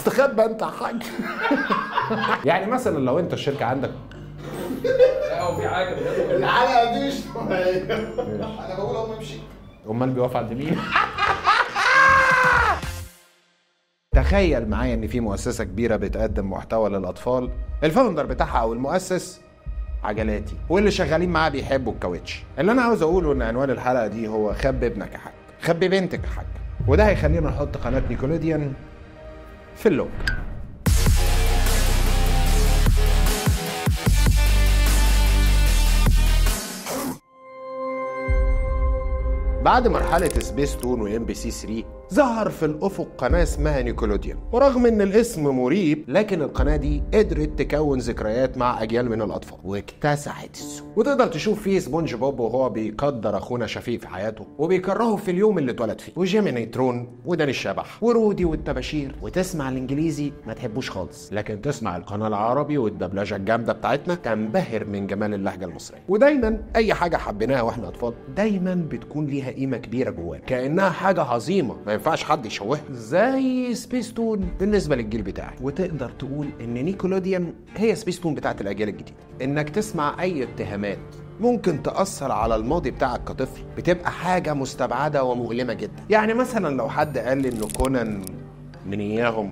استخبى انت يا حاج يعني مثلا لو انت الشركه عندك لا هو في حاجه بجد الحلقه دي مش طبيعيه انا بقول اقوم امشي امال بيقف عند مين تخيل معايا ان في مؤسسه كبيره بتقدم محتوى للاطفال الفاوندر بتاعها او المؤسس عجلاتي واللي شغالين معاه بيحبوا الكاوتش اللي انا عاوز اقوله ان عنوان الحلقه دي هو خبي ابنك يا حاج خبي بنتك يا حاج وده هيخلينا نحط قناه نيكولوديان في اللوك بعد مرحلة سبيس تون وام بي سي 3 ظهر في الافق قناة اسمها نيكولوديان ورغم ان الاسم مريب لكن القناة دي قدرت تكون ذكريات مع اجيال من الاطفال واكتسحت السوق وتقدر تشوف فيه سبونج بوب وهو بيقدر اخونا شفيق في حياته وبيكرهه في اليوم اللي اتولد فيه وجيمي نيترون وداني الشبح ورودي والطباشير وتسمع الانجليزي ما تحبوش خالص لكن تسمع القناة العربي والدبلجة الجامدة بتاعتنا تنبهر من جمال اللهجة المصرية ودايما اي حاجة حبيناها واحنا اطفال دايما بتكون ليها قيمة كبيرة جوانا كأنها حاجة عظيمة ما ينفعش حد يشوهها زي سبيس تون بالنسبة للجيل بتاعي وتقدر تقول ان نيكولوديان هي سبيس تون بتاعت الاجيال الجديدة انك تسمع اي اتهامات ممكن تأثر على الماضي بتاعك كطفل بتبقى حاجة مستبعدة ومؤلمة جدا يعني مثلا لو حد قال لي ان كونان من اياهم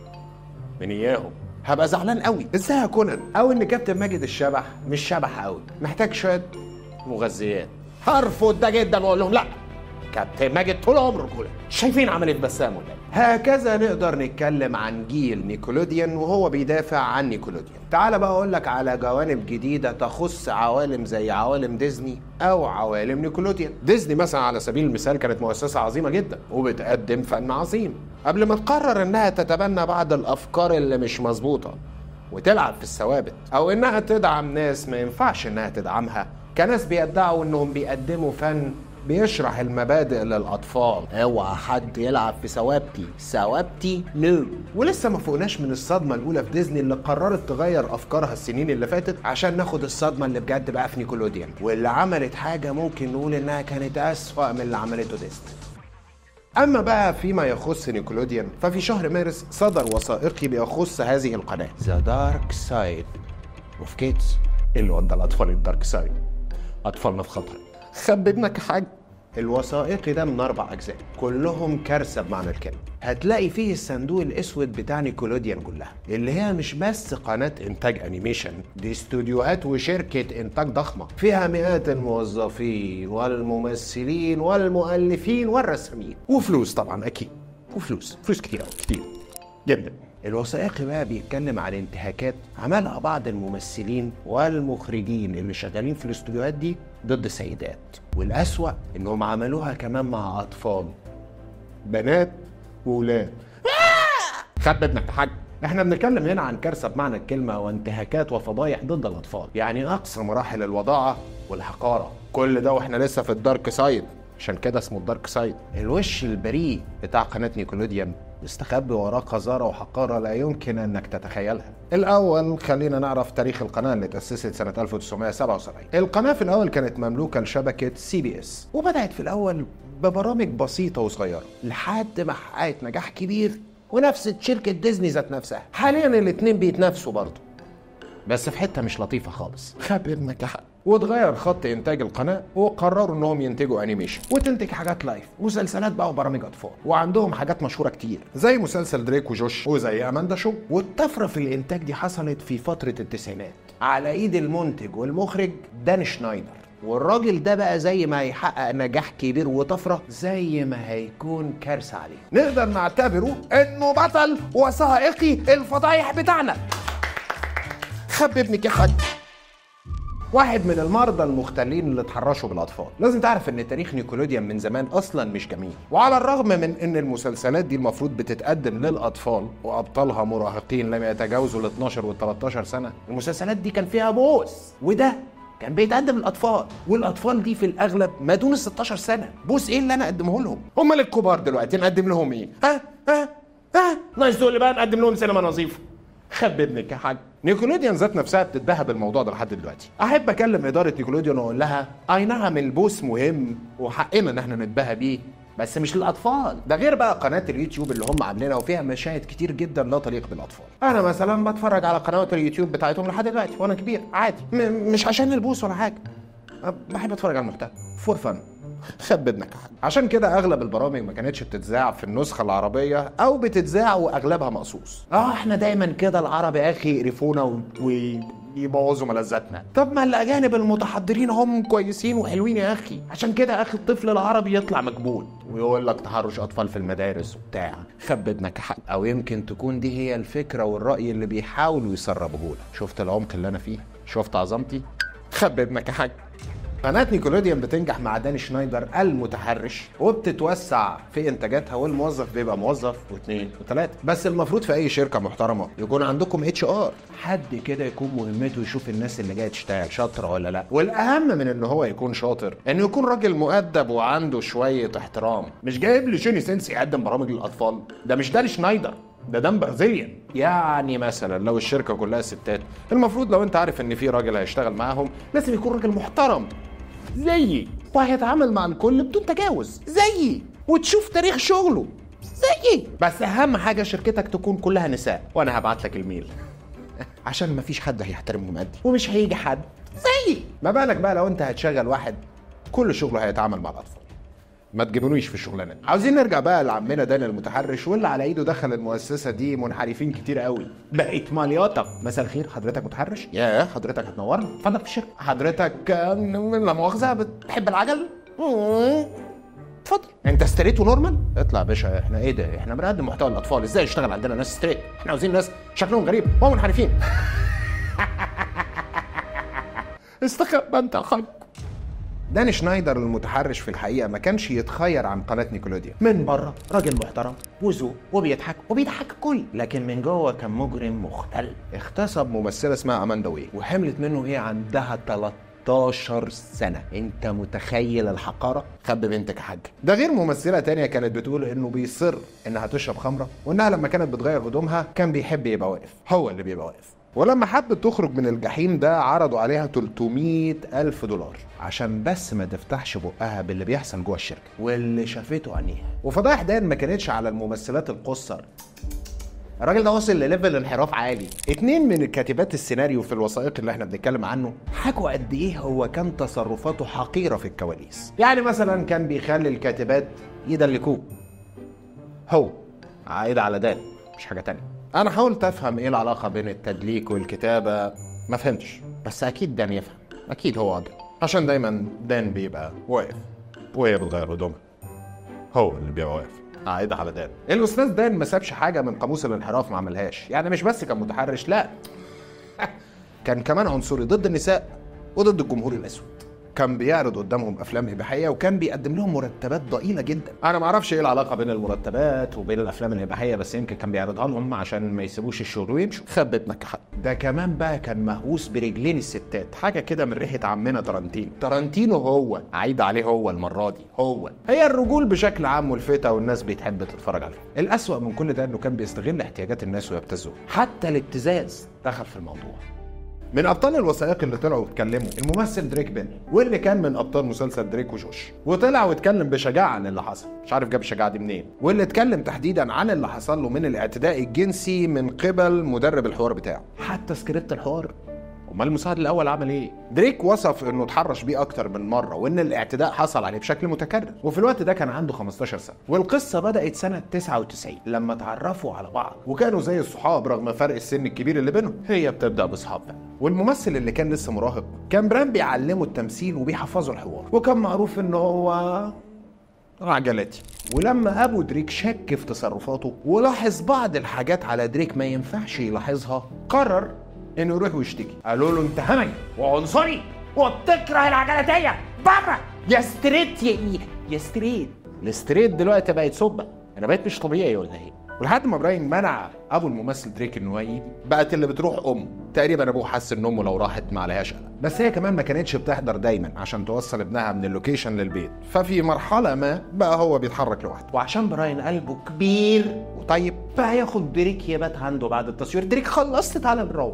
من اياهم هبقى زعلان قوي ازاي يا كونان او ان كابتن ماجد الشبح مش شبح قوي محتاج شويه مغذيات هرفض ده جدا واقول لهم لا كابتن ماجد طول عمره رجوله شايفين عمل ايه في بسام ولا إيه؟ هكذا نقدر نتكلم عن جيل نيكولوديان وهو بيدافع عن نيكولوديان تعال بقى اقول لك على جوانب جديده تخص عوالم زي عوالم ديزني او عوالم نيكولوديان ديزني مثلا على سبيل المثال كانت مؤسسه عظيمه جدا وبتقدم فن عظيم قبل ما تقرر انها تتبنى بعض الافكار اللي مش مظبوطه وتلعب في الثوابت او انها تدعم ناس ما ينفعش انها تدعمها كناس بيدعوا انهم بيقدموا فن بيشرح المبادئ للاطفال اوعى حد يلعب في ثوابتي ثوابتي نو ولسه ما فوقناش من الصدمه الاولى في ديزني اللي قررت تغير افكارها السنين اللي فاتت عشان ناخد الصدمه اللي بجد بقى في نيكولوديان واللي عملت حاجه ممكن نقول انها كانت اسوأ من اللي عملته ديزني اما بقى فيما يخص نيكولوديان ففي شهر مارس صدر وثائقي بيخص هذه القناه ذا دارك سايد اوف كيدز اللي ودى الاطفال الدارك سايد اطفالنا في خطر خبي ابنك يا حاج الوثائقي ده من اربع اجزاء كلهم كارثه بمعنى الكلمه هتلاقي فيه الصندوق الاسود بتاع نيكولوديان كلها اللي هي مش بس قناه انتاج انيميشن دي استوديوهات وشركه انتاج ضخمه فيها مئات الموظفين والممثلين والمؤلفين والرسامين وفلوس طبعا اكيد وفلوس فلوس كتير أوي، كتير جدا الوثائقي بقى بيتكلم عن انتهاكات عملها بعض الممثلين والمخرجين اللي شغالين في الاستوديوهات دي ضد السيدات والأسوأ انهم عملوها كمان مع اطفال بنات وولاد خب ابنك يا حاج احنا بنتكلم هنا عن كارثه بمعنى الكلمه وانتهاكات وفضايح ضد الاطفال يعني اقصى مراحل الوضاعه والحقاره كل ده واحنا لسه في الدارك سايد عشان كده اسمه الدارك سايد الوش البريء بتاع قناه نيكولوديان مستخبي وراه قذارة وحقارة لا يمكن أنك تتخيلها الأول خلينا نعرف تاريخ القناة اللي تأسست سنة 1977 القناة في الأول كانت مملوكة لشبكة سي بي اس وبدأت في الأول ببرامج بسيطة وصغيرة لحد ما حققت نجاح كبير ونفس شركة ديزني ذات نفسها حاليا الاتنين بيتنافسوا برضه بس في حته مش لطيفه خالص خبي ابنك يا حق واتغير خط انتاج القناه وقرروا انهم ينتجوا انيميشن وتنتج حاجات لايف مسلسلات بقى وبرامج اطفال وعندهم حاجات مشهوره كتير زي مسلسل دريك وجوش وزي اماندا شو والطفره في الانتاج دي حصلت في فتره التسعينات على ايد المنتج والمخرج دان شنايدر والراجل ده بقى زي ما هيحقق نجاح كبير وطفره زي ما هيكون كارثه عليه نقدر نعتبره انه بطل وثائقي الفضايح بتاعنا خبي ابنك يا حاج واحد من المرضى المختلين اللي اتحرشوا بالاطفال لازم تعرف ان تاريخ نيكولوديان من زمان اصلا مش جميل وعلى الرغم من ان المسلسلات دي المفروض بتتقدم للاطفال وابطالها مراهقين لم يتجاوزوا ال 12 وال 13 سنه المسلسلات دي كان فيها بوس وده كان بيتقدم للاطفال والاطفال دي في الاغلب ما دون ال 16 سنه بوس ايه اللي انا اقدمه لهم هم الكبار دلوقتي نقدم لهم ايه ها ها ها ناقص تقول لي بقى نقدم لهم سينما نظيفه خب ابنك يا حاج نيكولوديان ذات نفسها بتتباهى بالموضوع ده لحد دلوقتي احب اكلم اداره نيكولوديان واقول لها اي نعم البوس مهم وحقنا ان احنا نتباهى بيه بس مش للاطفال ده غير بقى قناه اليوتيوب اللي هم عاملينها وفيها مشاهد كتير جدا لا تليق بالاطفال انا مثلا بتفرج على قنوات اليوتيوب بتاعتهم لحد دلوقتي وانا كبير عادي م- مش عشان البوس ولا حاجه أه، بحب اتفرج على المحتوى فور فن خب ابنك يا حاج. عشان كده اغلب البرامج ما كانتش بتتذاع في النسخه العربيه او بتتذاع واغلبها مقصوص اه احنا دايما كده العرب يا اخي يقرفونا و... ويبوظوا ملذاتنا طب ما الاجانب المتحضرين هم كويسين وحلوين يا اخي عشان كده يا اخي الطفل العربي يطلع مكبوت ويقول لك تحرش اطفال في المدارس وبتاع خب ابنك يا حاج او يمكن تكون دي هي الفكره والراي اللي بيحاولوا يسربوه لك شفت العمق اللي انا فيه شفت عظمتي خب ابنك يا حاج قناة نيكولوديان بتنجح مع داني شنايدر المتحرش وبتتوسع في انتاجاتها والموظف بيبقى موظف واثنين وثلاثة بس المفروض في اي شركة محترمة يكون عندكم اتش ار حد كده يكون مهمته يشوف الناس اللي جايه تشتغل شاطرة ولا لا والاهم من ان هو يكون شاطر انه يكون راجل مؤدب وعنده شوية احترام مش جايب لي جوني سينس يقدم برامج للاطفال ده مش داني شنايدر ده دم برازيليان يعني مثلا لو الشركه كلها ستات المفروض لو انت عارف ان في راجل هيشتغل معاهم لازم يكون راجل محترم زيي وهيتعامل مع الكل بدون تجاوز زيي وتشوف تاريخ شغله زيي بس اهم حاجه شركتك تكون كلها نساء وانا هبعت لك الميل عشان مفيش حد هيحترمهم قدي ومش هيجي حد زيي ما بالك بقى لو انت هتشغل واحد كل شغله هيتعامل مع الاطفال ما تجيبونيش في الشغلانه دي عاوزين نرجع بقى لعمنا داني المتحرش واللي على ايده دخل المؤسسه دي منحرفين كتير قوي بقت مالياتك مساء الخير حضرتك متحرش يا حضرتك هتنورنا اتفضل في الشركه حضرتك آه، لا مؤاخذه بتحب العجل مم. اتفضل انت ستريت ونورمال اطلع يا باشا احنا ايه ده احنا بنقدم محتوى للاطفال ازاي يشتغل عندنا ناس ستريت احنا عاوزين ناس شكلهم غريب هم منحرفين استخبى انت يا حاج داني شنايدر المتحرش في الحقيقه ما كانش يتخير عن قناه نيكولوديان من بره راجل محترم وذوق وبيضحك وبيضحك الكل لكن من جوه كان مجرم مختل اغتصب ممثله اسمها اماندا وي وحملت منه ايه عندها 13 سنة انت متخيل الحقارة خب بنتك يا حاج ده غير ممثلة تانية كانت بتقول انه بيصر انها تشرب خمرة وانها لما كانت بتغير هدومها كان بيحب يبقى واقف هو اللي بيبقى واقف ولما حبت تخرج من الجحيم ده عرضوا عليها 300 ألف دولار عشان بس ما تفتحش بقها باللي بيحصل جوه الشركة واللي شافته عينيها وفضايح دان ما كانتش على الممثلات القصر الراجل ده وصل لليفل انحراف عالي اتنين من كاتبات السيناريو في الوثائق اللي احنا بنتكلم عنه حكوا قد ايه هو كان تصرفاته حقيرة في الكواليس يعني مثلا كان بيخلي الكاتبات يدلكوه هو عايد على دان مش حاجة تانية انا حاولت افهم ايه العلاقة بين التدليك والكتابة ما فهمتش بس اكيد دان يفهم اكيد هو ادرى عشان دايما دان بيبقى واقف وهي بتغير هدومها هو اللي بيبقى واقف عايد على دان الاستاذ دان ما سابش حاجه من قاموس الانحراف ما عملهاش يعني مش بس كان متحرش لا كان كمان عنصري ضد النساء وضد الجمهور الاسود كان بيعرض قدامهم افلام اباحيه وكان بيقدم لهم مرتبات ضئيله جدا انا ما اعرفش ايه العلاقه بين المرتبات وبين الافلام الاباحيه بس يمكن كان بيعرضها لهم عشان ما يسيبوش الشغل ويمشوا خبت نكحت ده كمان بقى كان مهووس برجلين الستات حاجه كده من ريحه عمنا ترنتينو ترنتينو هو عايد عليه هو المره دي هو هي الرجول بشكل عام ملفته والناس بتحب تتفرج عليها الاسوأ من كل ده انه كان بيستغل احتياجات الناس ويبتزهم حتى الابتزاز دخل في الموضوع من ابطال الوثائق اللي طلعوا واتكلموا الممثل دريك بيني واللي كان من ابطال مسلسل دريك وجوش وطلع واتكلم بشجاعه عن اللي حصل مش عارف جاب الشجاعه دي منين واللي اتكلم تحديدا عن اللي حصل له من الاعتداء الجنسي من قبل مدرب الحوار بتاعه حتى سكريبت الحوار امال المساعد الاول عمل ايه دريك وصف انه اتحرش بيه اكتر من مره وان الاعتداء حصل عليه بشكل متكرر وفي الوقت ده كان عنده 15 سنه والقصه بدات سنه 99 لما اتعرفوا على بعض وكانوا زي الصحاب رغم فرق السن الكبير اللي بينهم هي بتبدا بصحاب بقى والممثل اللي كان لسه مراهق كان بران بيعلمه التمثيل وبيحفظه الحوار وكان معروف ان هو عجلاتي ولما ابو دريك شك في تصرفاته ولاحظ بعض الحاجات على دريك ما ينفعش يلاحظها قرر انه يروح ويشتكي قالوا له انت همجي وعنصري وبتكره العجلاتيه بابا يا ستريت يا يا ستريت الستريت دلوقتي بقت سبه انا بقيت مش طبيعي ولا ايه ولحد ما براين منع ابو الممثل دريك انه يجي بقت اللي بتروح ام تقريبا ابوه حس ان امه لو راحت ما عليهاش قلق بس هي كمان ما كانتش بتحضر دايما عشان توصل ابنها من اللوكيشن للبيت ففي مرحله ما بقى هو بيتحرك لوحده وعشان براين قلبه كبير وطيب فهياخد دريك يبات عنده بعد التصوير دريك خلصت تعالى نروح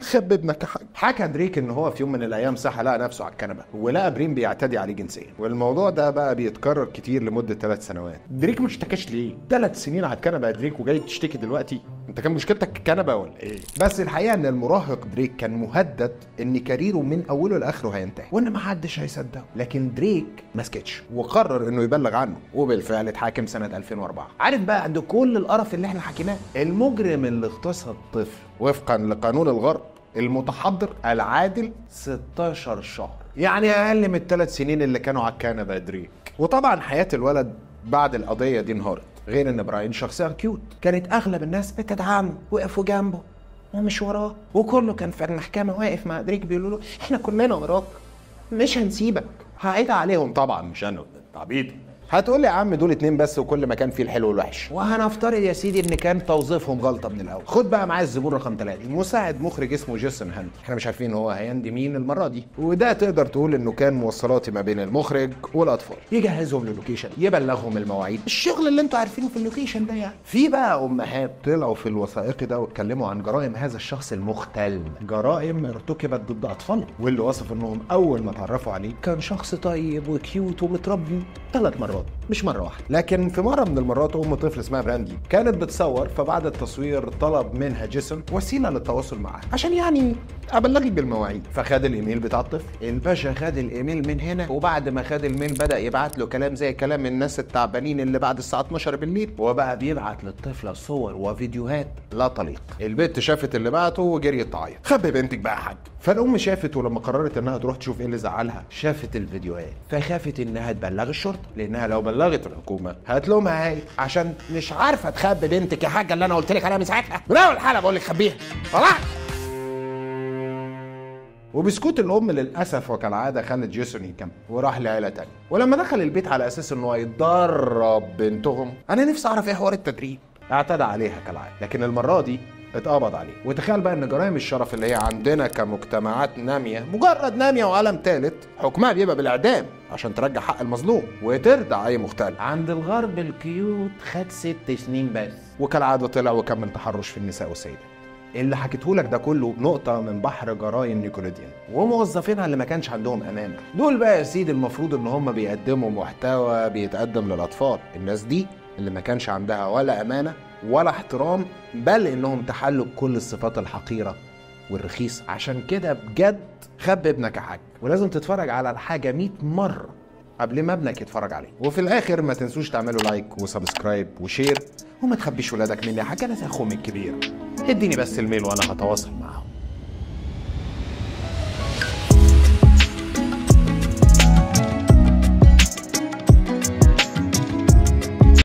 خب ابنك يا حاج حكى دريك ان هو في يوم من الايام صحى لقى نفسه على الكنبه ولقى برين بيعتدي عليه جنسيا والموضوع ده بقى بيتكرر كتير لمده ثلاث سنوات دريك ما اشتكاش ليه ثلاث سنين على الكنبه يا دريك وجاي تشتكي دلوقتي انت كان مشكلتك الكنبه ولا ايه بس الحقيقه ان المراهق دريك كان مهدد ان كاريره من اوله لاخره هينتهي وان ما حدش هيصدقه لكن دريك ما سكتش وقرر انه يبلغ عنه وبالفعل اتحاكم سنه 2004 عارف بقى عند كل القرف اللي احنا حكيناه المجرم اللي اغتصب طفل وفقا لقانون الغرب المتحضر العادل 16 شهر يعني اقل من الثلاث سنين اللي كانوا على الكنبه يا دريك وطبعا حياه الولد بعد القضيه دي انهارت غير ان براين شخصيه كيوت كانت اغلب الناس بتدعمه وقفوا جنبه ومش وراه وكله كان في المحكمه واقف مع دريك بيقولوا له احنا كلنا وراك مش هنسيبك هعيد عليهم طبعا مش انا تعبيط هتقول لي يا عم دول اتنين بس وكل مكان فيه الحلو والوحش وهنفترض يا سيدي ان كان توظيفهم غلطه من الاول خد بقى معايا الزبون رقم ثلاثة مساعد مخرج اسمه جيسون هاند احنا مش عارفين هو هيندي مين المره دي وده تقدر تقول انه كان موصلاتي ما بين المخرج والاطفال يجهزهم للوكيشن يبلغهم المواعيد الشغل اللي انتوا عارفينه في اللوكيشن ده يعني في بقى امهات طلعوا في الوثائقي ده واتكلموا عن جرائم هذا الشخص المختل جرائم ارتكبت ضد اطفال واللي وصف انهم اول ما اتعرفوا عليه كان شخص طيب وكيوت ومتربي ثلاث مرات مش مره واحده لكن في مره من المرات ام طفل اسمها براندي كانت بتصور فبعد التصوير طلب منها جيسون وسيله للتواصل معاها عشان يعني ابلغك بالمواعيد فخد الايميل بتاع الطفل الباشا خد الايميل من هنا وبعد ما خد الميل بدا يبعت له كلام زي كلام الناس التعبانين اللي بعد الساعه 12 بالليل وبقى بيبعت للطفله صور وفيديوهات لا تليق البنت شافت اللي بعته وجريت تعيط خبي بنتك بقى يا حاج فالام شافت ولما قررت انها تروح تشوف ايه اللي زعلها شافت الفيديوهات فخافت انها تبلغ الشرطه لانها لو بلغت الحكومه هتلومها هي عشان مش عارفه تخبي بنتك يا حاجه اللي انا قلت لك عليها من ساعتها من اول حلقه بقول لك خبيها خلاص وبسكوت الام للاسف وكالعاده خلت جيسون يكمل وراح لعيله تانية ولما دخل البيت على اساس انه هيتدرب بنتهم انا نفسي اعرف ايه حوار التدريب اعتدى عليها كالعاده لكن المره دي اتقبض عليه وتخيل بقى ان جرائم الشرف اللي هي عندنا كمجتمعات ناميه مجرد ناميه وعالم ثالث حكمها بيبقى بالاعدام عشان ترجع حق المظلوم وتردع اي مختل عند الغرب الكيوت خد ست سنين بس وكالعاده طلع وكمل تحرش في النساء والسيدات اللي حكيته لك ده كله نقطة من بحر جرايم نيكوليديان وموظفينها اللي ما كانش عندهم أمانة دول بقى يا سيدي المفروض إن هم بيقدموا محتوى بيتقدم للأطفال الناس دي اللي ما كانش عندها ولا أمانة ولا احترام بل إنهم تحلوا بكل الصفات الحقيرة والرخيصة عشان كده بجد خب ابنك يا حاج ولازم تتفرج على الحاجة 100 مرة قبل ما ابنك يتفرج عليه وفي الاخر ما تنسوش تعملوا لايك وسبسكرايب وشير وما تخبيش ولادك مني يا حاجه انا زي اخوهم الكبير اديني بس الميل وانا هتواصل معاك